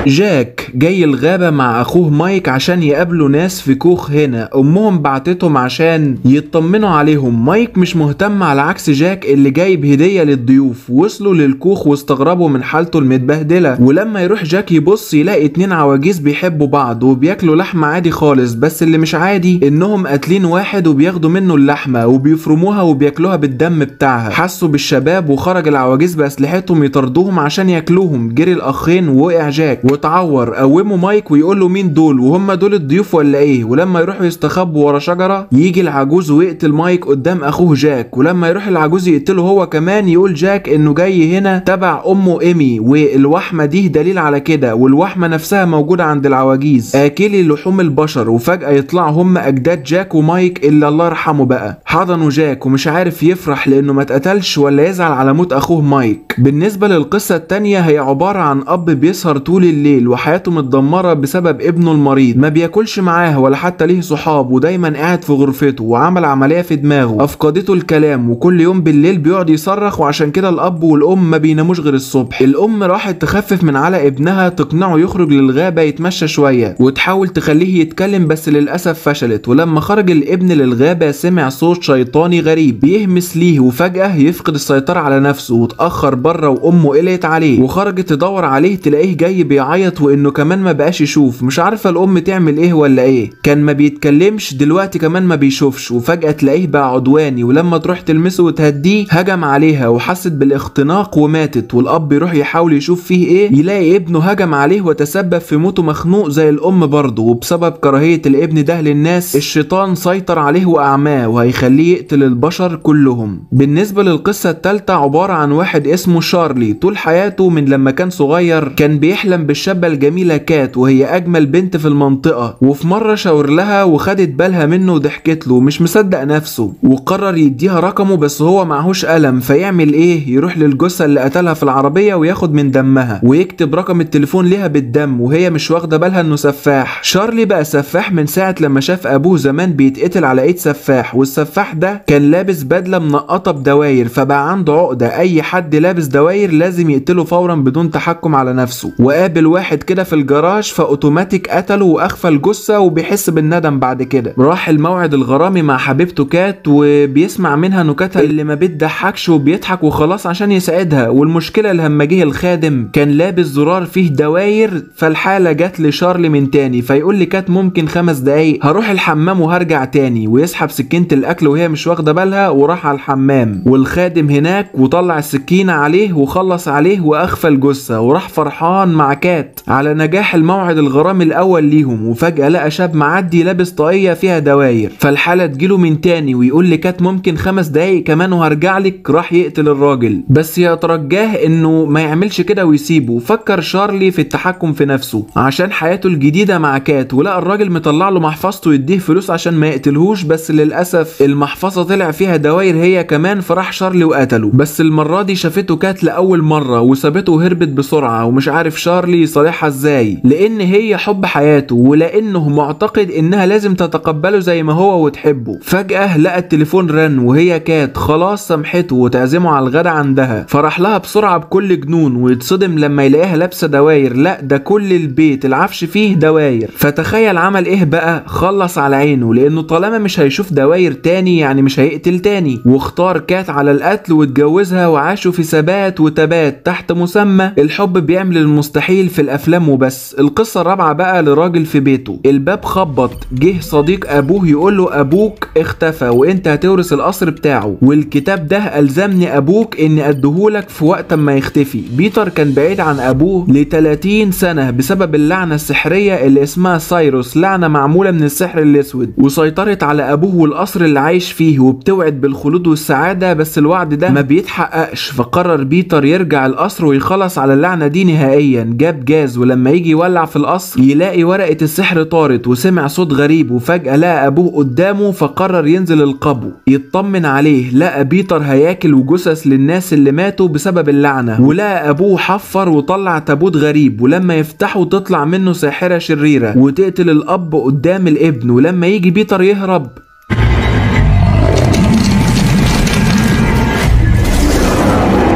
جاك جاي الغابة مع أخوه مايك عشان يقابلوا ناس في كوخ هنا أمهم بعتتهم عشان يطمنوا عليهم مايك مش مهتم على عكس جاك اللي جايب هدية للضيوف وصلوا للكوخ واستغربوا من حالته المتبهدلة ولما يروح جاك يبص يلاقي اتنين عواجيز بيحبوا بعض وبياكلوا لحمة عادي خالص بس اللي مش عادي إنهم قاتلين واحد وبياخدوا منه اللحمة وبيفرموها وبياكلوها بالدم بتاعها حسوا بالشباب وخرج العواجيز بأسلحتهم يطردوهم عشان ياكلوهم جري الأخين ووقع جاك واتعور قوموا مايك ويقول له مين دول وهم دول الضيوف ولا ايه ولما يروحوا يستخبوا ورا شجره يجي العجوز ويقتل مايك قدام اخوه جاك ولما يروح العجوز يقتله هو كمان يقول جاك انه جاي هنا تبع امه ايمي والوحمه دي دليل على كده والوحمه نفسها موجوده عند العواجيز اكلي لحوم البشر وفجاه يطلعوا هم اجداد جاك ومايك اللي الله يرحمه بقى حضنوا جاك ومش عارف يفرح لانه ما اتقتلش ولا يزعل على موت اخوه مايك بالنسبه للقصه التانيه هي عباره عن اب بيسهر طول الليل وحياته متدمره بسبب ابنه المريض ما بياكلش معاه ولا حتى ليه صحاب ودايما قاعد في غرفته وعمل عمليه في دماغه افقدته الكلام وكل يوم بالليل بيقعد يصرخ وعشان كده الاب والام ما بيناموش غير الصبح الام راحت تخفف من على ابنها تقنعه يخرج للغابه يتمشى شويه وتحاول تخليه يتكلم بس للاسف فشلت ولما خرج الابن للغابه سمع صوت شيطاني غريب بيهمس ليه وفجاه يفقد السيطره على نفسه واتاخر بره وامه قلقت عليه وخرجت تدور عليه تلاقيه جاي بيعيط وانه كمان ما بقاش يشوف مش عارفه الام تعمل ايه ولا ايه كان ما بيتكلمش دلوقتي كمان ما بيشوفش وفجاه تلاقيه بقى عدواني ولما تروح تلمسه وتهديه هجم عليها وحست بالاختناق وماتت والاب يروح يحاول يشوف فيه ايه يلاقي ابنه هجم عليه وتسبب في موته مخنوق زي الام برضه وبسبب كراهيه الابن ده للناس الشيطان سيطر عليه واعماه وهيخليه يقتل البشر كلهم بالنسبه للقصه الثالثه عباره عن واحد اسمه شارلي طول حياته من لما كان صغير كان بيحلم بالشابه الجميله كات وهي اجمل بنت في المنطقه وفي مره شاور لها وخدت بالها منه وضحكت له مش مصدق نفسه وقرر يديها رقمه بس هو معهوش قلم فيعمل ايه يروح للجثه اللي قتلها في العربيه وياخد من دمها ويكتب رقم التليفون ليها بالدم وهي مش واخده بالها انه سفاح شارلي بقى سفاح من ساعه لما شاف ابوه زمان بيتقتل على ايد سفاح والسفاح ده كان لابس بدله منقطه بدواير فبقى عنده عقده اي حد لابس دواير لازم يقتله فورا بدون تحكم على نفسه وقابل واحد كده في الجراج فاوتوماتيك قتله واخفى الجثه وبيحس بالندم بعد كده راح الموعد الغرامي مع حبيبته كات وبيسمع منها نكتها اللي ما بتضحكش وبيضحك وخلاص عشان يساعدها والمشكله لما جه الخادم كان لابس زرار فيه دواير فالحاله جت لشارلي من تاني فيقول لي كات ممكن خمس دقايق هروح الحمام وهرجع تاني ويسحب سكينه الاكل وهي مش واخده بالها وراح على الحمام والخادم هناك وطلع السكينه عليه وخلص عليه واخفى الجثه وراح فرحان مع كات على نجاح الموعد الغرامي الاول ليهم وفجاه لقى شاب معدي لابس طاقيه فيها دواير فالحاله تجيله من تاني ويقول لي كات ممكن خمس دقايق كمان وهرجع لك راح يقتل الراجل بس يترجاه انه ما يعملش كده ويسيبه فكر شارلي في التحكم في نفسه عشان حياته الجديده مع كات ولقى الراجل مطلع له محفظته يديه فلوس عشان ما يقتلهوش بس للاسف المحفظه طلع فيها دواير هي كمان فراح شارلي وقتله بس المره دي شافته كات لاول مره وسابته وهربت بسرعه ومش عارف شارلي يصالحها ازاي لان هي حب حياته ولانه معتقد انها لازم تتقبله زي ما هو وتحبه فجاه لقى التليفون رن وهي كات خلاص سامحته وتعزمه على الغدا عندها فراح لها بسرعه بكل جنون ويتصدم لما يلاقيها لابسه دواير لا ده كل البيت العفش فيه دواير فتخيل عمل ايه بقى خلص على عينه لانه طالما مش هيشوف دواير تاني يعني مش هيقتل تاني واختار كات على القتل واتجوزها وعاشوا في ثبات وتبات تحت مسمى الحب بيعمل المستحيل في الافلام وبس القصه الرابعه بقى لراجل في بيته الباب خبط جه صديق ابوه يقول له ابوك اختفى وانت هتورث القصر بتاعه والكتاب ده الزمني ابوك اني اديهولك في وقت ما يختفي بيتر كان بعيد عن ابوه ل 30 سنه بسبب اللعنه السحريه اللي اسمها سايروس لعنه معموله من السحر الاسود وسيطرت على ابوه والقصر اللي عايش فيه وبتوعد بالخلود والسعاده بس الوعد ده ما بيتحققش فقرر بيتر يرجع القصر ويخلص على اللعنه دي نهائيا جاب جاز ولما يجي يولع في القصر يلاقي ورقه السحر طارت وسمع صوت غريب وفجاه لقى ابوه قدامه فقرر ينزل القبو يطمن عليه لقى بيتر هياكل وجثث للناس اللي ماتوا بسبب اللعنه ولقى ابوه حفر وطلع تابوت غريب ولما يفتحه تطلع منه ساحره شريره وتقتل الاب قدام الابن ولما يجي بيتر يهرب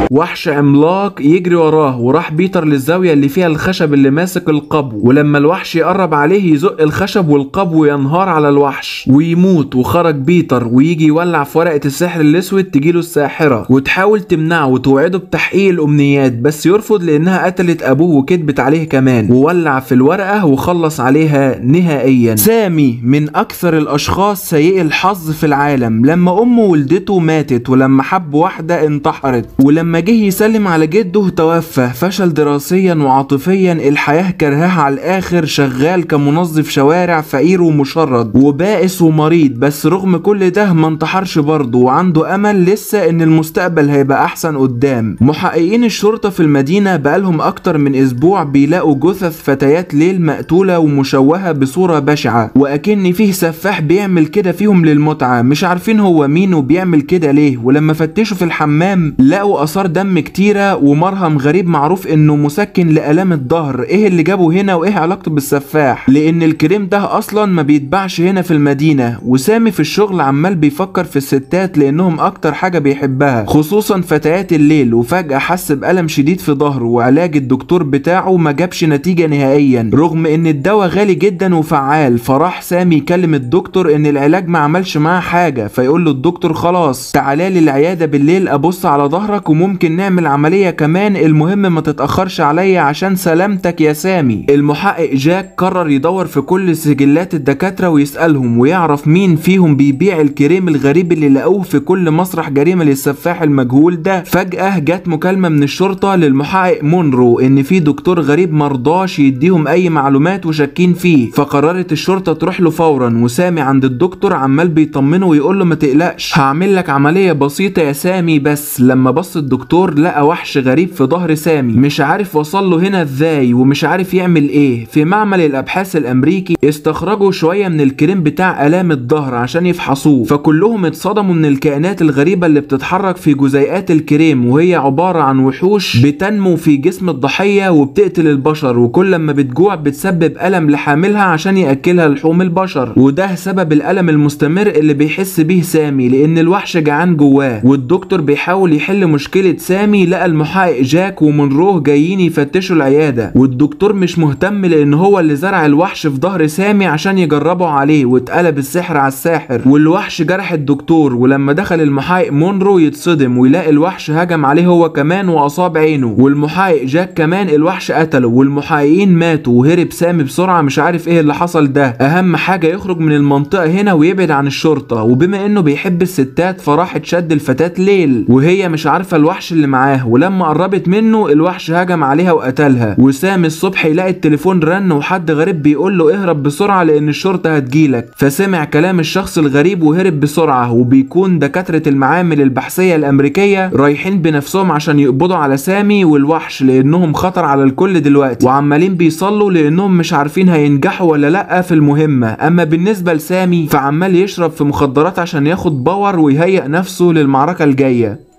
وحش عملاق يجري وراه وراح بيتر للزاوية اللي فيها الخشب اللي ماسك القبو ولما الوحش يقرب عليه يزق الخشب والقبو ينهار على الوحش ويموت وخرج بيتر ويجي يولع في ورقة السحر الاسود تجيله الساحرة وتحاول تمنعه وتوعده بتحقيق الامنيات بس يرفض لانها قتلت ابوه وكدبت عليه كمان وولع في الورقة وخلص عليها نهائيا سامي من اكثر الاشخاص سيئي الحظ في العالم لما امه ولدته ماتت ولما حب واحدة انتحرت ولما جه يسلم على جده توفى فشل دراسيا وعاطفيا الحياة كرهها على الاخر شغال كمنظف شوارع فقير ومشرد وبائس ومريض بس رغم كل ده ما انتحرش برضه وعنده امل لسه ان المستقبل هيبقى احسن قدام محققين الشرطة في المدينة بقالهم اكتر من اسبوع بيلاقوا جثث فتيات ليل مقتولة ومشوهة بصورة بشعة واكن فيه سفاح بيعمل كده فيهم للمتعة مش عارفين هو مين وبيعمل كده ليه ولما فتشوا في الحمام لقوا اثار دم كتيرة ومرهم غريب معروف انه مسكن لالام الظهر ايه اللي جابه هنا وايه علاقته بالسفاح لان الكريم ده اصلا ما بيتباعش هنا في المدينة وسامي في الشغل عمال بيفكر في الستات لانهم اكتر حاجة بيحبها خصوصا فتيات الليل وفجأة حس بألم شديد في ظهره وعلاج الدكتور بتاعه ما جابش نتيجة نهائيا رغم ان الدواء غالي جدا وفعال فراح سامي يكلم الدكتور ان العلاج ما عملش معاه حاجة فيقول له الدكتور خلاص تعالى لي العيادة بالليل ابص على ظهرك وممكن نعمل عملية كمان المهم ما تتأخرش عليا عشان سلامتك يا سامي المحقق جاك قرر يدور في كل سجلات الدكاترة ويسألهم ويعرف مين فيهم بيبيع الكريم الغريب اللي لقوه في كل مسرح جريمة للسفاح المجهول ده فجأة جت مكالمة من الشرطة للمحقق مونرو ان في دكتور غريب مرضاش يديهم اي معلومات وشاكين فيه فقررت الشرطة تروح له فورا وسامي عند الدكتور عمال بيطمنه ويقول له ما تقلقش هعمل لك عملية بسيطة يا سامي بس لما بص الدكتور لقى وحش غريب في ظهر سامي مش عارف وصل له هنا ازاي ومش عارف يعمل ايه في معمل الابحاث الامريكي استخرجوا شوية من الكريم بتاع الام الظهر عشان يفحصوه فكلهم اتصدموا من الكائنات الغريبة اللي بتتحرك في جزيئات الكريم وهي عبارة عن وحوش بتنمو في جسم الضحية وبتقتل البشر وكل لما بتجوع بتسبب ألم لحاملها عشان يأكلها لحوم البشر وده سبب الألم المستمر اللي بيحس بيه سامي لأن الوحش جعان جواه والدكتور بيحاول يحل مشكلة سامي لقى المحقق جاك ومنروه جايين يفتشوا العيادة والدكتور مش مهتم لأن هو اللي زرع الوحش في ظهر سامي عشان يجربوا عليه واتقلب السحر على الساحر والوحش جرح الدكتور ولما دخل المحقق مونرو يتصدم ويلاقي الوحش هجم عليه هو كمان وأصاب عينه والمحقق جاك كمان الوحش قتله والمحققين ماتوا وهرب سامي بسرعة مش عارف ايه اللي حصل ده أهم حاجة يخرج من المنطقة هنا ويبعد عن الشرطة وبما انه بيحب الستات فراح اتشد الفتاة ليل وهي مش عارفة الوحش اللي معاه ولما قربت منه الوحش هجم عليها وقتلها وسامي الصبح يلاقي التليفون رن وحد غريب بيقول له اهرب بسرعة لأن الشرطة هتجيلك فسمع كلام الشخص الغريب وهرب بسرعة وبيكون دكاترة المعامل البحثية الأمريكية رايحين بنفسهم عشان يقبضوا على سامي والوحش لأنهم خطر على الكل دلوقتي وعمالين بيصلوا لأنهم مش عارفين هينجحوا ولا لأ في المهمة أما بالنسبة لسامي فعمال يشرب في مخدرات عشان ياخد باور ويهيئ نفسه للمعركة الجاية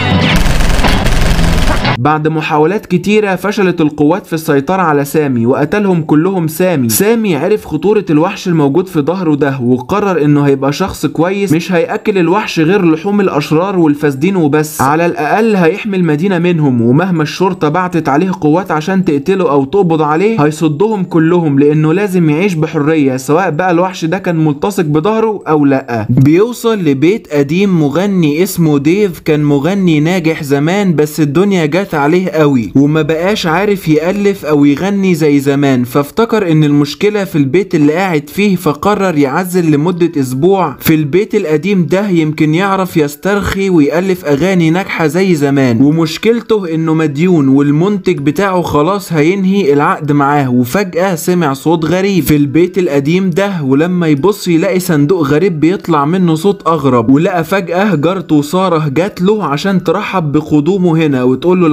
بعد محاولات كتيرة فشلت القوات في السيطرة على سامي وقتلهم كلهم سامي سامي عرف خطورة الوحش الموجود في ظهره ده وقرر انه هيبقى شخص كويس مش هيأكل الوحش غير لحوم الاشرار والفاسدين وبس على الاقل هيحمي المدينة منهم ومهما الشرطة بعتت عليه قوات عشان تقتله او تقبض عليه هيصدهم كلهم لانه لازم يعيش بحرية سواء بقى الوحش ده كان ملتصق بظهره او لا بيوصل لبيت قديم مغني اسمه ديف كان مغني ناجح زمان بس الدنيا جت عليه قوي وما بقاش عارف يألف او يغني زي زمان فافتكر ان المشكلة في البيت اللي قاعد فيه فقرر يعزل لمدة اسبوع في البيت القديم ده يمكن يعرف يسترخي ويألف اغاني ناجحة زي زمان ومشكلته انه مديون والمنتج بتاعه خلاص هينهي العقد معاه وفجأة سمع صوت غريب في البيت القديم ده ولما يبص يلاقي صندوق غريب بيطلع منه صوت اغرب ولقى فجأة جارته سارة جات له عشان ترحب بقدومه هنا وتقول له لو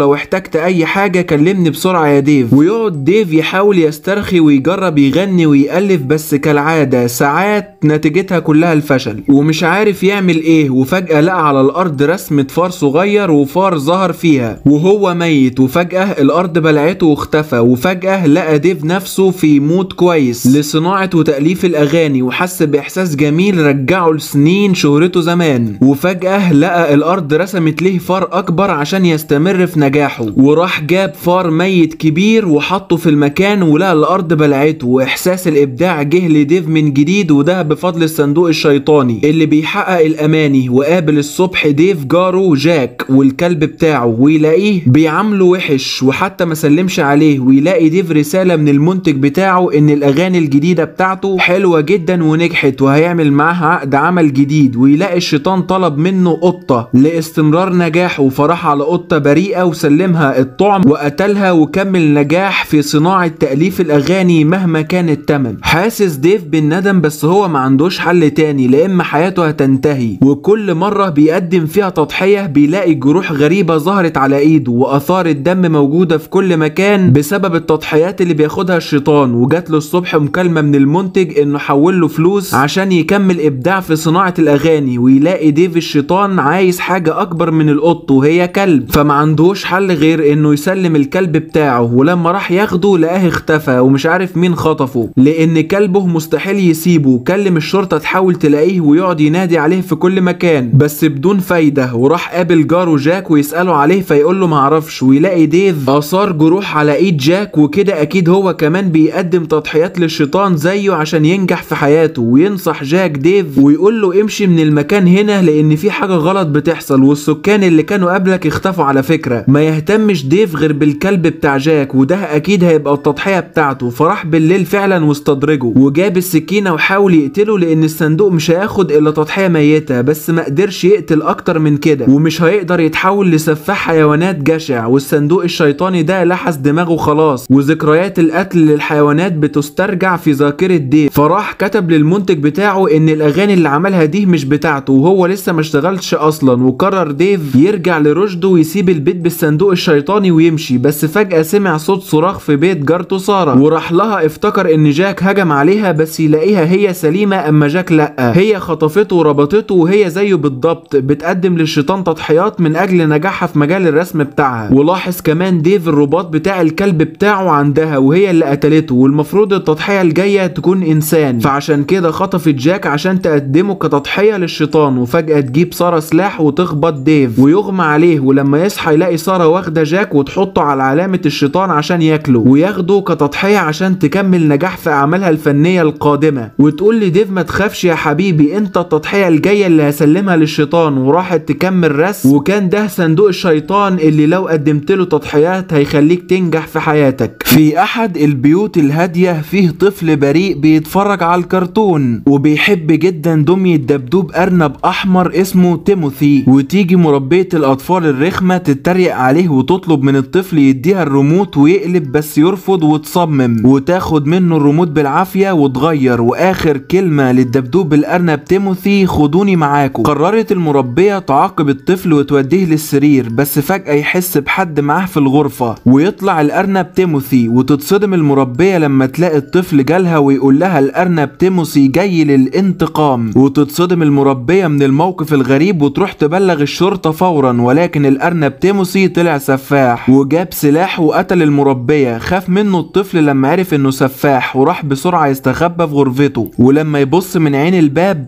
لو احتجت اي حاجة كلمني بسرعة يا ديف ويقعد ديف يحاول يسترخي ويجرب يغني ويألف بس كالعادة ساعات نتيجتها كلها الفشل ومش عارف يعمل ايه وفجأة لقى على الارض رسمة فار صغير وفار ظهر فيها وهو ميت وفجأة الارض بلعته واختفى وفجأة لقى ديف نفسه في مود كويس لصناعة وتأليف الاغاني وحس باحساس جميل رجعه لسنين شهرته زمان وفجأة لقى الارض رسمت ليه فار اكبر عشان يستمر في نجاحه وراح جاب فار ميت كبير وحطه في المكان ولقى الارض بلعته واحساس الابداع جه لديف من جديد وده بفضل الصندوق الشيطاني اللي بيحقق الاماني وقابل الصبح ديف جاره جاك والكلب بتاعه ويلاقيه بيعامله وحش وحتى ما سلمش عليه ويلاقي ديف رسالة من المنتج بتاعه ان الاغاني الجديدة بتاعته حلوة جدا ونجحت وهيعمل معاها عقد عمل جديد ويلاقي الشيطان طلب منه قطة لاستمرار نجاحه فراح على قطة بريئة وسلمها الطعم وقتلها وكمل نجاح في صناعة تأليف الأغاني مهما كان التمن حاسس ديف بالندم بس هو ما عندوش حل تاني لأما حياته هتنتهي وكل مرة بيقدم فيها تضحية بيلاقي جروح غريبة ظهرت على إيده وآثار الدم موجودة في كل مكان بسبب التضحيات اللي بياخدها الشيطان وجات له الصبح مكالمة من المنتج إنه حول له فلوس عشان يكمل إبداع في صناعة الأغاني ويلاقي ديف الشيطان عايز حاجة أكبر من القط وهي كلب فما عندوش حل غير إنه يسلم الكلب بتاعه ولما راح ياخده لقاه اختفى ومش عارف مين خطفه لأن كلبه مستحيل يسيبه كلم الشرطة تحاول تلاقيه ويقعد ينادي عليه في كل مكان بس بدون فايدة وراح قابل جاره جاك ويسأله عليه فيقول له معرفش ويلاقي ديف آثار جروح على إيد جاك وكده أكيد هو كمان بيقدم تضحيات للشيطان زيه عشان ينجح في حياته وينصح جاك ديف ويقول له امشي من المكان هنا لأن في حاجة غلط بتحصل والسكان اللي كانوا قبلك اختفوا على فكرة ما يهتمش ديف غير بالكلب بتاع جاك وده أكيد هيبقى التضحية بتاعته فراح بالليل فعلا واستدرجه وجاب السكينة وحاول يقتله لأن الصندوق مش هياخد إلا تضحية ميتة بس ما قدرش يقتل أكتر من كده ومش هيقدر يتحول لسفاح حيوانات جشع والصندوق الشيطاني ده لحس دماغه خلاص وذكريات القتل للحيوانات بتسترجع في ذاكرة ديف فراح كتب للمنتج بتاعه إن الأغاني اللي عملها دي مش بتاعته وهو لسه ما اشتغلش أصلا وقرر ديف يرجع لرشده ويسيب البيت بالصندوق الشيطاني ويمشي بس فجأة سمع صوت صراخ في بيت جارته سارة وراح لها افتكر ان جاك هجم عليها بس يلاقيها هي سليمة اما جاك لا هي خطفته وربطته وهي زيه بالضبط بتقدم للشيطان تضحيات من اجل نجاحها في مجال الرسم بتاعها ولاحظ كمان ديف الرباط بتاع الكلب بتاعه عندها وهي اللي قتلته والمفروض التضحية الجاية تكون انسان فعشان كده خطفت جاك عشان تقدمه كتضحية للشيطان وفجأة تجيب سارة سلاح وتخبط ديف ويغمى عليه ولما يصحى يلاقي سارة واخدة جاك وتحطه على علامة الشيطان عشان ياكله وياخده كتضحية عشان تكمل نجاح في أعمالها الفنية القادمة وتقول لي ديف ما تخافش يا حبيبي انت التضحية الجاية اللي هسلمها للشيطان وراحت تكمل رسم وكان ده صندوق الشيطان اللي لو قدمت له تضحيات هيخليك تنجح في حياتك في أحد البيوت الهادية فيه طفل بريء بيتفرج على الكرتون وبيحب جدا دمية دبدوب أرنب أحمر اسمه تيموثي وتيجي مربية الأطفال الرخمة تتريق عليه وتطلب من الطفل يديها الريموت ويقلب بس يرفض وتصمم وتاخد منه الريموت بالعافية وتغير وآخر كلمة للدبدوب الأرنب تيموثي خدوني معاكم قررت المربية تعاقب الطفل وتوديه للسرير بس فجأة يحس بحد معاه في الغرفة ويطلع الأرنب تيموثي وتتصدم المربية لما تلاقي الطفل جالها ويقول لها الأرنب تيموثي جاي للانتقام وتتصدم المربية من الموقف الغريب وتروح تبلغ الشرطة فورا ولكن الأرنب تيموثي طلع سفاح وجاب سلاح وقتل المربية خاف منه الطفل لما عرف انه سفاح وراح بسرعة يستخبى في غرفته ولما يبص من عين الباب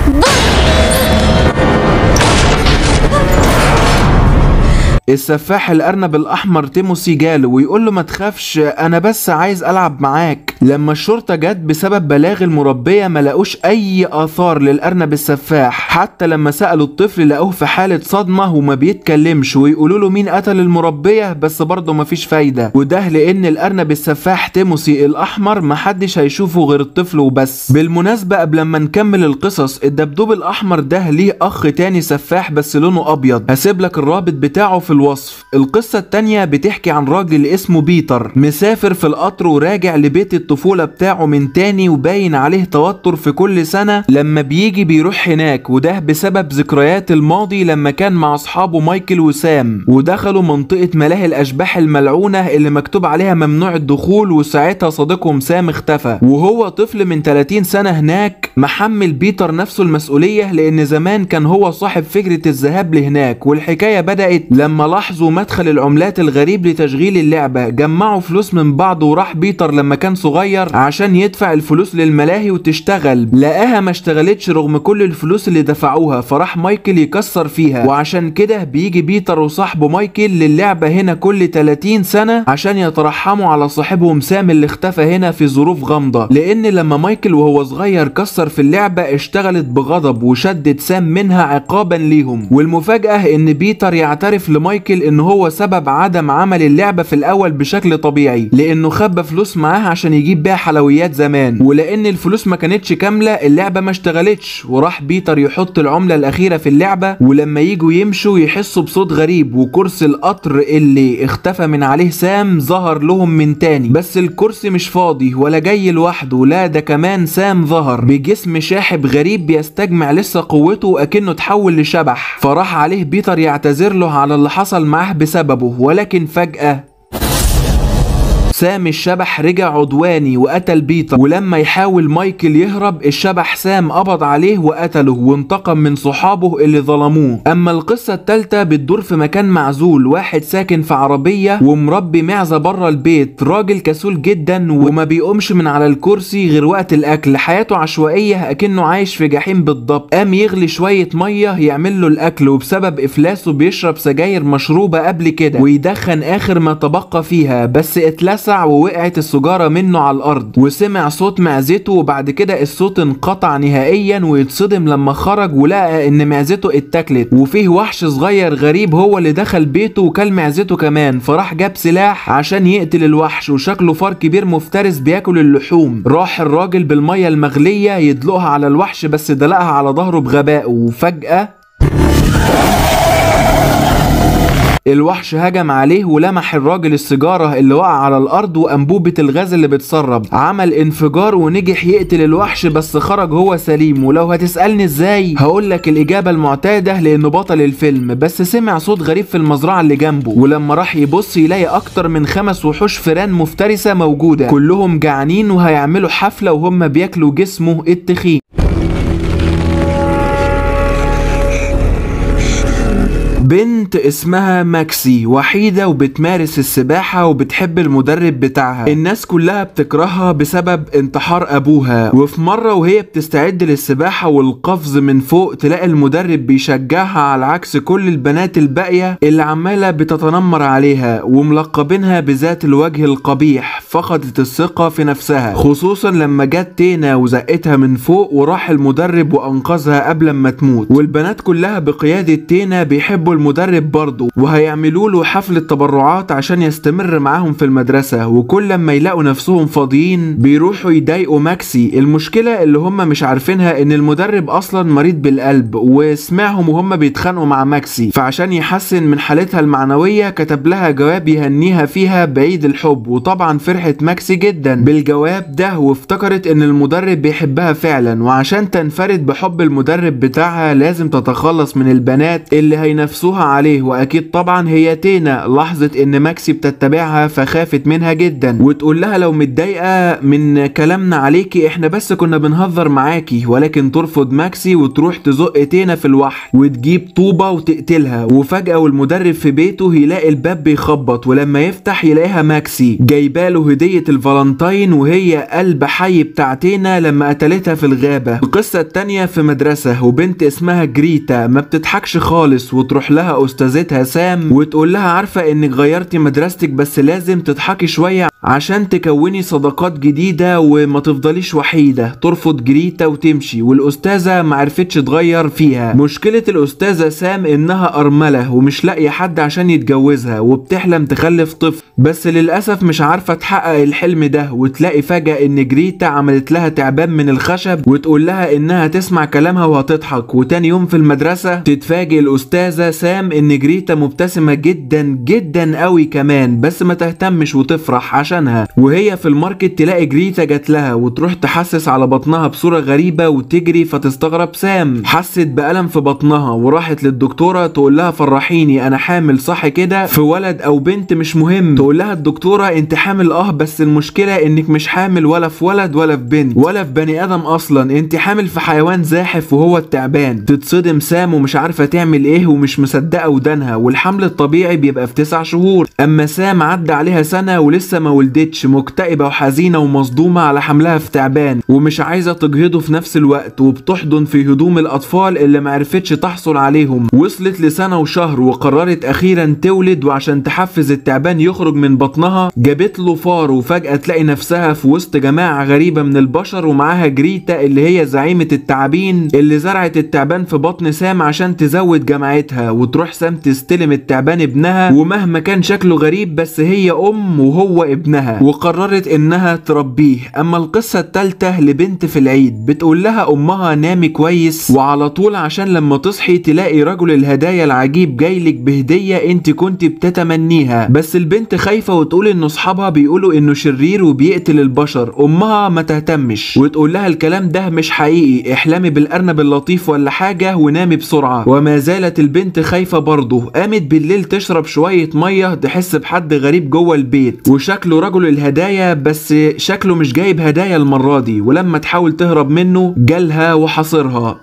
السفاح الارنب الاحمر تيموسي جاله ويقول له ما تخافش انا بس عايز العب معاك لما الشرطه جت بسبب بلاغ المربيه ما لقوش اي اثار للارنب السفاح حتى لما سالوا الطفل لقوه في حاله صدمه وما بيتكلمش ويقولوا له مين قتل المربيه بس برضه ما فيش فايده وده لان الارنب السفاح تيموسي الاحمر محدش هيشوفه غير الطفل وبس بالمناسبه قبل ما نكمل القصص الدبدوب الاحمر ده ليه اخ تاني سفاح بس لونه ابيض هسيب لك الرابط بتاعه في الوصف القصة التانية بتحكي عن راجل اسمه بيتر مسافر في القطر وراجع لبيت الطفولة بتاعه من تاني وباين عليه توتر في كل سنة لما بيجي بيروح هناك وده بسبب ذكريات الماضي لما كان مع اصحابه مايكل وسام ودخلوا منطقة ملاهي الاشباح الملعونة اللي مكتوب عليها ممنوع الدخول وساعتها صديقهم سام اختفى وهو طفل من 30 سنة هناك محمل بيتر نفسه المسؤولية لان زمان كان هو صاحب فكرة الذهاب لهناك والحكاية بدأت لما لاحظوا مدخل العملات الغريب لتشغيل اللعبة جمعوا فلوس من بعض وراح بيتر لما كان صغير عشان يدفع الفلوس للملاهي وتشتغل لقاها ما اشتغلتش رغم كل الفلوس اللي دفعوها فراح مايكل يكسر فيها وعشان كده بيجي بيتر وصاحبه مايكل للعبة هنا كل 30 سنة عشان يترحموا على صاحبهم سام اللي اختفى هنا في ظروف غامضة لان لما مايكل وهو صغير كسر في اللعبة اشتغلت بغضب وشدت سام منها عقابا ليهم والمفاجأة ان بيتر يعترف لمايكل ان هو سبب عدم عمل اللعبة في الاول بشكل طبيعي لانه خبى فلوس معاه عشان يجيب بيها حلويات زمان ولان الفلوس ما كانتش كاملة اللعبة ما اشتغلتش وراح بيتر يحط العملة الاخيرة في اللعبة ولما يجوا يمشوا يحسوا بصوت غريب وكرسي القطر اللي اختفى من عليه سام ظهر لهم من تاني بس الكرسي مش فاضي ولا جاي لوحده لا ده كمان سام ظهر بجسم شاحب غريب بيستجمع لسه قوته وأكنه اتحول لشبح فراح عليه بيتر يعتذر له على اللي حصل معاه بسببه ولكن فجأة سام الشبح رجع عدواني وقتل بيتر ولما يحاول مايكل يهرب الشبح سام قبض عليه وقتله وانتقم من صحابه اللي ظلموه اما القصة التالتة بتدور في مكان معزول واحد ساكن في عربية ومربي معزة بره البيت راجل كسول جدا وما بيقومش من على الكرسي غير وقت الاكل حياته عشوائية اكنه عايش في جحيم بالضبط قام يغلي شوية مية يعمل له الاكل وبسبب افلاسه بيشرب سجاير مشروبة قبل كده ويدخن اخر ما تبقى فيها بس اتلسع ووقعت السجارة منه على الأرض وسمع صوت معزته وبعد كده الصوت انقطع نهائيا ويتصدم لما خرج ولقى إن معزته اتاكلت وفيه وحش صغير غريب هو اللي دخل بيته وكل معزته كمان فراح جاب سلاح عشان يقتل الوحش وشكله فار كبير مفترس بياكل اللحوم راح الراجل بالمية المغلية يدلقها على الوحش بس دلقها على ظهره بغبائه وفجأة الوحش هجم عليه ولمح الراجل السيجارة اللي وقع على الأرض وأنبوبة الغاز اللي بتسرب عمل انفجار ونجح يقتل الوحش بس خرج هو سليم ولو هتسألني ازاي هقولك الإجابة المعتادة لأنه بطل الفيلم بس سمع صوت غريب في المزرعة اللي جنبه ولما راح يبص يلاقي أكتر من خمس وحوش فيران مفترسة موجودة كلهم جعانين وهيعملوا حفلة وهم بياكلوا جسمه التخين بنت اسمها ماكسي وحيدة وبتمارس السباحة وبتحب المدرب بتاعها الناس كلها بتكرهها بسبب انتحار أبوها وفي مرة وهي بتستعد للسباحة والقفز من فوق تلاقي المدرب بيشجعها على عكس كل البنات الباقية اللي عمالة بتتنمر عليها وملقبينها بذات الوجه القبيح فقدت الثقة في نفسها خصوصا لما جت تينا وزقتها من فوق وراح المدرب وأنقذها قبل ما تموت والبنات كلها بقيادة تينا بيحبوا المدرب برضه وهيعملوا له حفلة تبرعات عشان يستمر معاهم في المدرسة وكل لما يلاقوا نفسهم فاضيين بيروحوا يضايقوا ماكسي المشكلة اللي هم مش عارفينها ان المدرب اصلا مريض بالقلب وسمعهم وهم بيتخانقوا مع ماكسي فعشان يحسن من حالتها المعنوية كتب لها جواب يهنيها فيها بعيد الحب وطبعا فرحت ماكسي جدا بالجواب ده وافتكرت ان المدرب بيحبها فعلا وعشان تنفرد بحب المدرب بتاعها لازم تتخلص من البنات اللي هينافسوها عليه واكيد طبعا هي تينا لاحظت ان ماكسي بتتبعها فخافت منها جدا وتقول لها لو متضايقه من كلامنا عليكي احنا بس كنا بنهزر معاكي ولكن ترفض ماكسي وتروح تزق تينا في الوحش وتجيب طوبه وتقتلها وفجاه والمدرب في بيته يلاقي الباب بيخبط ولما يفتح يلاقيها ماكسي جايباله هديه الفالنتاين وهي قلب حي بتاع تينا لما قتلتها في الغابه القصه التانيه في مدرسه وبنت اسمها جريتا ما بتضحكش خالص وتروح لها استاذتها سام وتقول لها عارفه انك غيرتي مدرستك بس لازم تضحكي شويه عشان تكوني صداقات جديده وما تفضليش وحيده ترفض جريتا وتمشي والاستاذه ما عرفتش تغير فيها مشكله الاستاذه سام انها ارمله ومش لاقيه حد عشان يتجوزها وبتحلم تخلف طفل بس للاسف مش عارفه تحقق الحلم ده وتلاقي فجاه ان جريتا عملت لها تعبان من الخشب وتقول لها انها تسمع كلامها وهتضحك وتاني يوم في المدرسه تتفاجئ الاستاذه سام ان جريتا مبتسمة جدا جدا قوي كمان بس ما تهتمش وتفرح عشانها وهي في الماركت تلاقي جريتا جات لها وتروح تحسس على بطنها بصورة غريبة وتجري فتستغرب سام حست بألم في بطنها وراحت للدكتورة تقول لها فرحيني انا حامل صح كده في ولد او بنت مش مهم تقول لها الدكتورة انت حامل اه بس المشكلة انك مش حامل ولا في ولد ولا في بنت ولا في بني ادم اصلا انت حامل في حيوان زاحف وهو التعبان تتصدم سام ومش عارفة تعمل ايه ومش مصدقة ودانها والحمل الطبيعي بيبقى في تسع شهور اما سام عدى عليها سنة ولسه ما ولدتش مكتئبة وحزينة ومصدومة على حملها في تعبان ومش عايزة تجهضه في نفس الوقت وبتحضن في هدوم الاطفال اللي معرفتش تحصل عليهم وصلت لسنة وشهر وقررت اخيرا تولد وعشان تحفز التعبان يخرج من بطنها جابت له فار وفجأة تلاقي نفسها في وسط جماعة غريبة من البشر ومعاها جريتا اللي هي زعيمة التعابين اللي زرعت التعبان في بطن سام عشان تزود جماعتها وتروح سام تستلم التعبان ابنها ومهما كان شكله غريب بس هي ام وهو ابنها وقررت انها تربيه اما القصة التالتة لبنت في العيد بتقول لها امها نامي كويس وعلى طول عشان لما تصحي تلاقي رجل الهدايا العجيب جايلك بهدية انت كنت بتتمنيها بس البنت خايفة وتقول ان اصحابها بيقولوا انه شرير وبيقتل البشر امها ما تهتمش وتقول لها الكلام ده مش حقيقي احلمي بالارنب اللطيف ولا حاجة ونامي بسرعة وما زالت البنت خايفة برضه قامت بالليل تشرب شوية مية تحس بحد غريب جوه البيت وشكله رجل الهدايا بس شكله مش جايب هدايا المرة دي ولما تحاول تهرب منه جالها وحاصرها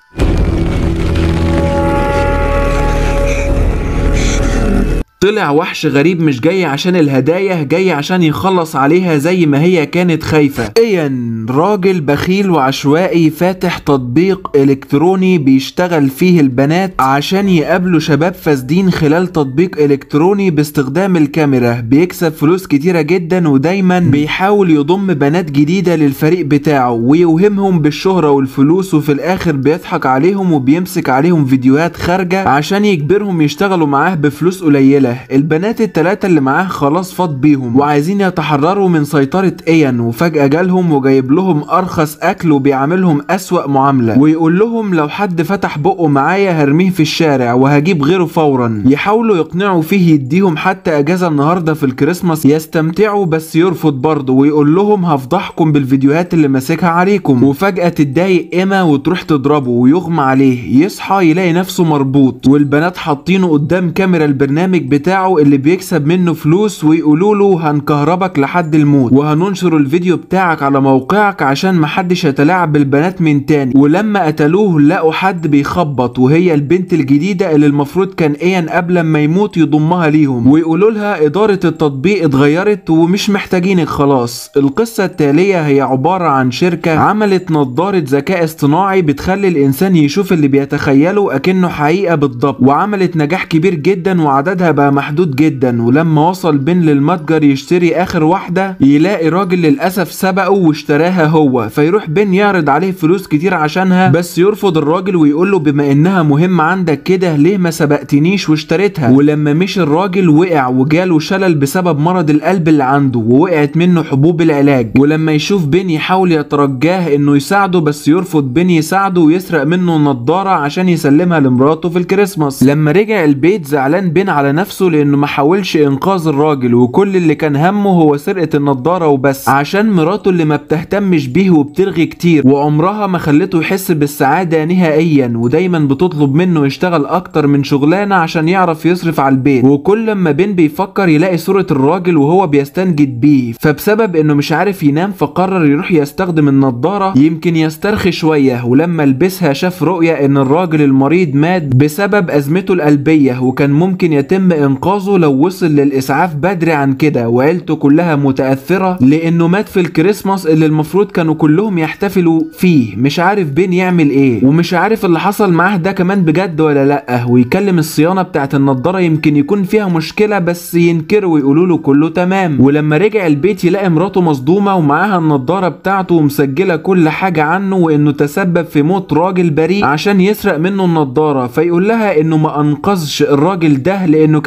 طلع وحش غريب مش جاي عشان الهدايا جاي عشان يخلص عليها زي ما هي كانت خايفة ايان راجل بخيل وعشوائي فاتح تطبيق الكتروني بيشتغل فيه البنات عشان يقابلوا شباب فاسدين خلال تطبيق الكتروني باستخدام الكاميرا بيكسب فلوس كتيرة جدا ودايما بيحاول يضم بنات جديدة للفريق بتاعه ويوهمهم بالشهرة والفلوس وفي الاخر بيضحك عليهم وبيمسك عليهم فيديوهات خارجة عشان يجبرهم يشتغلوا معاه بفلوس قليلة البنات التلاتة اللي معاه خلاص فاض بيهم وعايزين يتحرروا من سيطرة ايان وفجأة جالهم وجايب لهم ارخص اكل وبيعاملهم اسوأ معاملة ويقول لهم لو حد فتح بقه معايا هرميه في الشارع وهجيب غيره فورا يحاولوا يقنعوا فيه يديهم حتى اجازة النهاردة في الكريسماس يستمتعوا بس يرفض برضه ويقول لهم هفضحكم بالفيديوهات اللي ماسكها عليكم وفجأة تتضايق ايما وتروح تضربه ويغمى عليه يصحى يلاقي نفسه مربوط والبنات حاطينه قدام كاميرا البرنامج بتاعه اللي بيكسب منه فلوس ويقولوا له هنكهربك لحد الموت وهننشر الفيديو بتاعك على موقعك عشان محدش يتلاعب بالبنات من تاني ولما قتلوه لقوا حد بيخبط وهي البنت الجديدة اللي المفروض كان ايان قبل ما يموت يضمها ليهم ويقولوا لها ادارة التطبيق اتغيرت ومش محتاجينك خلاص القصة التالية هي عبارة عن شركة عملت نظارة ذكاء اصطناعي بتخلي الانسان يشوف اللي بيتخيله اكنه حقيقة بالضبط وعملت نجاح كبير جدا وعددها بقى محدود جدا ولما وصل بن للمتجر يشتري اخر واحدة يلاقي راجل للاسف سبقه واشتراها هو فيروح بن يعرض عليه فلوس كتير عشانها بس يرفض الراجل ويقول له بما انها مهمة عندك كده ليه ما سبقتنيش واشتريتها ولما مشي الراجل وقع وجاله شلل بسبب مرض القلب اللي عنده ووقعت منه حبوب العلاج ولما يشوف بن يحاول يترجاه انه يساعده بس يرفض بن يساعده ويسرق منه النضارة عشان يسلمها لمراته في الكريسماس لما رجع البيت زعلان بن على نفسه لانه ما حاولش انقاذ الراجل وكل اللي كان همه هو سرقة النضارة وبس عشان مراته اللي ما بتهتمش بيه وبترغي كتير وعمرها ما خلته يحس بالسعادة نهائيا ودايما بتطلب منه يشتغل اكتر من شغلانة عشان يعرف يصرف على البيت وكل لما بن بيفكر يلاقي صورة الراجل وهو بيستنجد بيه فبسبب انه مش عارف ينام فقرر يروح يستخدم النضارة يمكن يسترخي شوية ولما لبسها شاف رؤية ان الراجل المريض مات بسبب ازمته القلبية وكان ممكن يتم انقاذه لو وصل للاسعاف بدري عن كده وعيلته كلها متأثرة لانه مات في الكريسماس اللي المفروض كانوا كلهم يحتفلوا فيه مش عارف بين يعمل ايه ومش عارف اللي حصل معاه ده كمان بجد ولا لا ويكلم الصيانة بتاعت النضارة يمكن يكون فيها مشكلة بس ينكروا ويقولوا له كله تمام ولما رجع البيت يلاقي مراته مصدومة ومعاها النضارة بتاعته ومسجلة كل حاجة عنه وانه تسبب في موت راجل بريء عشان يسرق منه النضارة فيقول لها انه ما انقذش الراجل ده لانه كان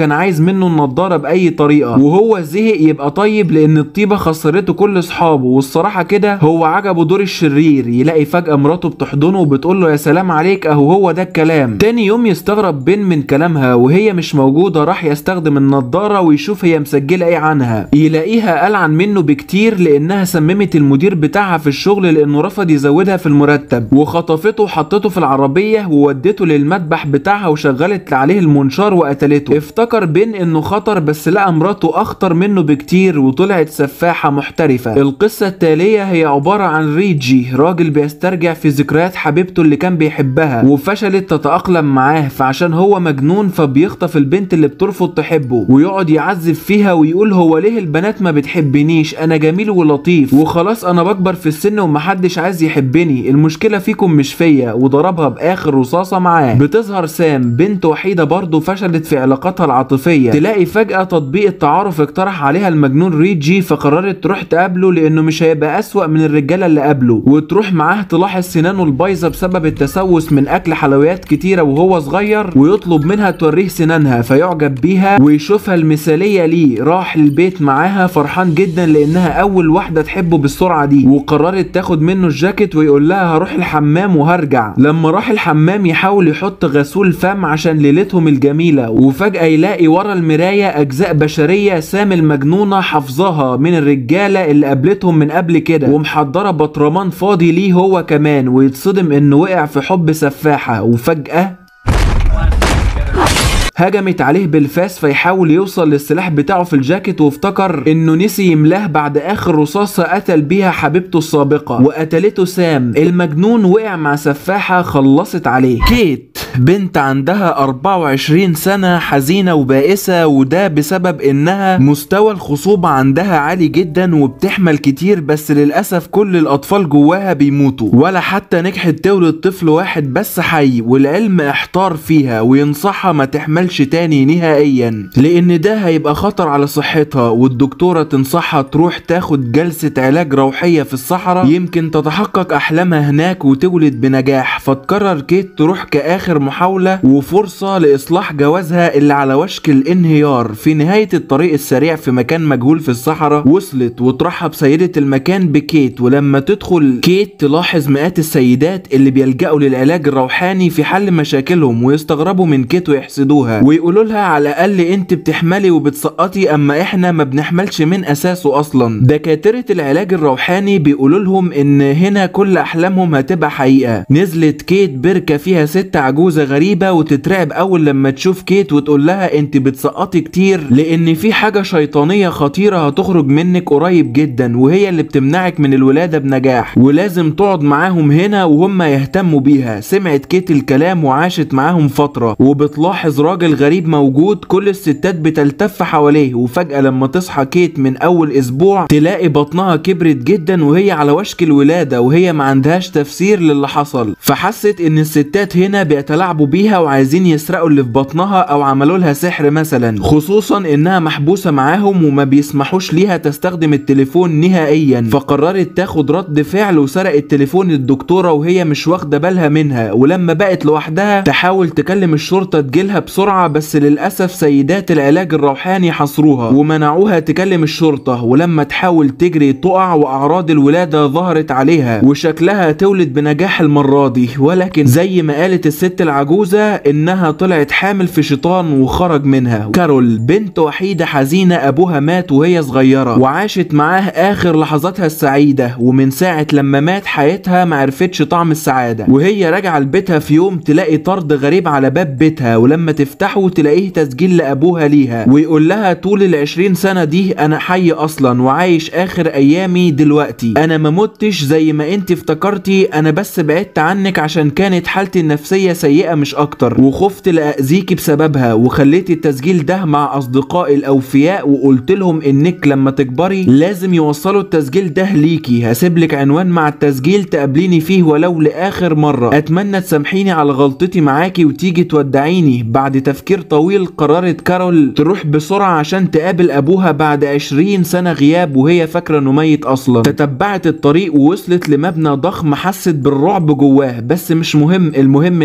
كان عايز منه النضاره باي طريقه وهو زهق يبقى طيب لان الطيبه خسرته كل اصحابه والصراحه كده هو عجبه دور الشرير يلاقي فجاه مراته بتحضنه وبتقول له يا سلام عليك اهو هو ده الكلام تاني يوم يستغرب بين من كلامها وهي مش موجوده راح يستخدم النضاره ويشوف هي مسجله ايه عنها يلاقيها ألعن منه بكتير لانها سممت المدير بتاعها في الشغل لانه رفض يزودها في المرتب وخطفته وحطته في العربيه وودته للمذبح بتاعها وشغلت عليه المنشار وقتلته افتكر بين انه خطر بس لقى مراته اخطر منه بكتير وطلعت سفاحه محترفه القصه التاليه هي عباره عن ريجي راجل بيسترجع في ذكريات حبيبته اللي كان بيحبها وفشلت تتاقلم معاه فعشان هو مجنون فبيخطف البنت اللي بترفض تحبه ويقعد يعذب فيها ويقول هو ليه البنات ما بتحبنيش انا جميل ولطيف وخلاص انا بكبر في السن ومحدش عايز يحبني المشكله فيكم مش فيا وضربها باخر رصاصه معاه بتظهر سام بنت وحيده برضه فشلت في علاقاتها العاطفيه تلاقي فجاه تطبيق التعارف اقترح عليها المجنون ريجي فقررت تروح تقابله لانه مش هيبقى اسوأ من الرجاله اللي قبله وتروح معاه تلاحظ سنانه البايظه بسبب التسوس من اكل حلويات كتيره وهو صغير ويطلب منها توريه سنانها فيعجب بيها ويشوفها المثاليه ليه راح البيت معاها فرحان جدا لانها اول واحده تحبه بالسرعه دي وقررت تاخد منه الجاكيت ويقول لها هروح الحمام وهرجع لما راح الحمام يحاول يحط غسول فم عشان ليلتهم الجميله وفجاه يلاقي ورا المرايه اجزاء بشريه سام المجنونه حافظاها من الرجاله اللي قابلتهم من قبل كده ومحضره بطرمان فاضي ليه هو كمان ويتصدم انه وقع في حب سفاحه وفجاه هجمت عليه بالفاس فيحاول يوصل للسلاح بتاعه في الجاكيت وافتكر انه نسي يملاه بعد اخر رصاصة قتل بيها حبيبته السابقة وقتلته سام المجنون وقع مع سفاحة خلصت عليه كيت بنت عندها 24 سنة حزينة وبائسة وده بسبب انها مستوى الخصوبة عندها عالي جدا وبتحمل كتير بس للأسف كل الأطفال جواها بيموتوا ولا حتى نجحت تولد طفل واحد بس حي والعلم احتار فيها وينصحها ما تحملش تاني نهائيا لان ده هيبقى خطر على صحتها والدكتورة تنصحها تروح تاخد جلسة علاج روحية في الصحراء يمكن تتحقق احلامها هناك وتولد بنجاح فتقرر كيت تروح كآخر محاولة وفرصة لإصلاح جوازها اللي على وشك الانهيار في نهاية الطريق السريع في مكان مجهول في الصحراء وصلت وترحب سيدة المكان بكيت ولما تدخل كيت تلاحظ مئات السيدات اللي بيلجأوا للعلاج الروحاني في حل مشاكلهم ويستغربوا من كيت ويحسدوها ويقولوا لها على الأقل انت بتحملي وبتسقطي اما احنا ما بنحملش من اساسه اصلا دكاترة العلاج الروحاني بيقولوا لهم ان هنا كل احلامهم هتبقى حقيقة نزلت كيت بركة فيها ست عجوزة غريبة وتترعب اول لما تشوف كيت وتقول لها انت بتسقطي كتير لان في حاجة شيطانية خطيرة هتخرج منك قريب جدا وهي اللي بتمنعك من الولادة بنجاح ولازم تقعد معاهم هنا وهم يهتموا بيها سمعت كيت الكلام وعاشت معاهم فترة وبتلاحظ راجل غريب موجود كل الستات بتلتف حواليه وفجأة لما تصحى كيت من أول أسبوع تلاقي بطنها كبرت جدا وهي على وشك الولادة وهي ما عندهاش تفسير للي حصل فحست إن الستات هنا بيتلاعبوا بيها وعايزين يسرقوا اللي في بطنها أو عملوا لها سحر مثلا خصوصا إنها محبوسة معاهم وما بيسمحوش ليها تستخدم التليفون نهائيا فقررت تاخد رد فعل وسرقت تليفون الدكتورة وهي مش واخدة بالها منها ولما بقت لوحدها تحاول تكلم الشرطة تجيلها بسرعة بس للأسف سيدات العلاج الروحاني حصروها ومنعوها تكلم الشرطة ولما تحاول تجري تقع وأعراض الولادة ظهرت عليها وشكلها تولد بنجاح المرة دي ولكن زي ما قالت الست العجوزة إنها طلعت حامل في شيطان وخرج منها كارول بنت وحيدة حزينة أبوها مات وهي صغيرة وعاشت معاه آخر لحظاتها السعيدة ومن ساعة لما مات حياتها معرفتش طعم السعادة وهي راجعة لبيتها في يوم تلاقي طرد غريب على باب بيتها ولما تفتحه تلاقيه تسجيل لأبوها ليها ويقول لها طول العشرين سنة دي أنا حي أصلا وعايش آخر أيامي دلوقتي أنا ما متش زي ما أنت افتكرتي أنا بس بعدت عنك عشان كانت حالتي النفسية سيئة مش أكتر وخفت لأذيكي بسببها وخليت التسجيل ده مع أصدقائي الأوفياء وقلت لهم إنك لما تكبري لازم يوصلوا التسجيل ده ليكي هسيبلك عنوان مع التسجيل تقابليني فيه ولو لآخر مرة أتمنى تسامحيني على غلطتي معاكي وتيجي تودعيني بعد تفكير طويل قررت كارول تروح بسرعة عشان تقابل أبوها بعد 20 سنة غياب وهي فاكرة إنه ميت أصلا تتبعت الطريق ووصلت لمبنى ضخم حست بالرعب جواه بس مش مهم المهم إنها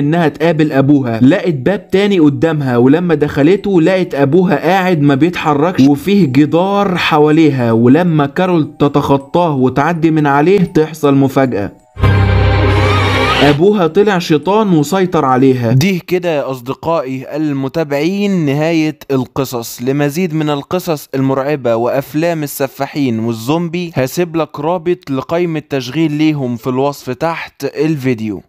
تقابل ابوها لقت باب تاني قدامها ولما دخلته لقت ابوها قاعد ما بيتحركش وفيه جدار حواليها ولما كارول تتخطاه وتعدي من عليه تحصل مفاجأة ابوها طلع شيطان وسيطر عليها دي كده يا اصدقائي المتابعين نهاية القصص لمزيد من القصص المرعبة وافلام السفاحين والزومبي هسيب لك رابط لقائمة تشغيل ليهم في الوصف تحت الفيديو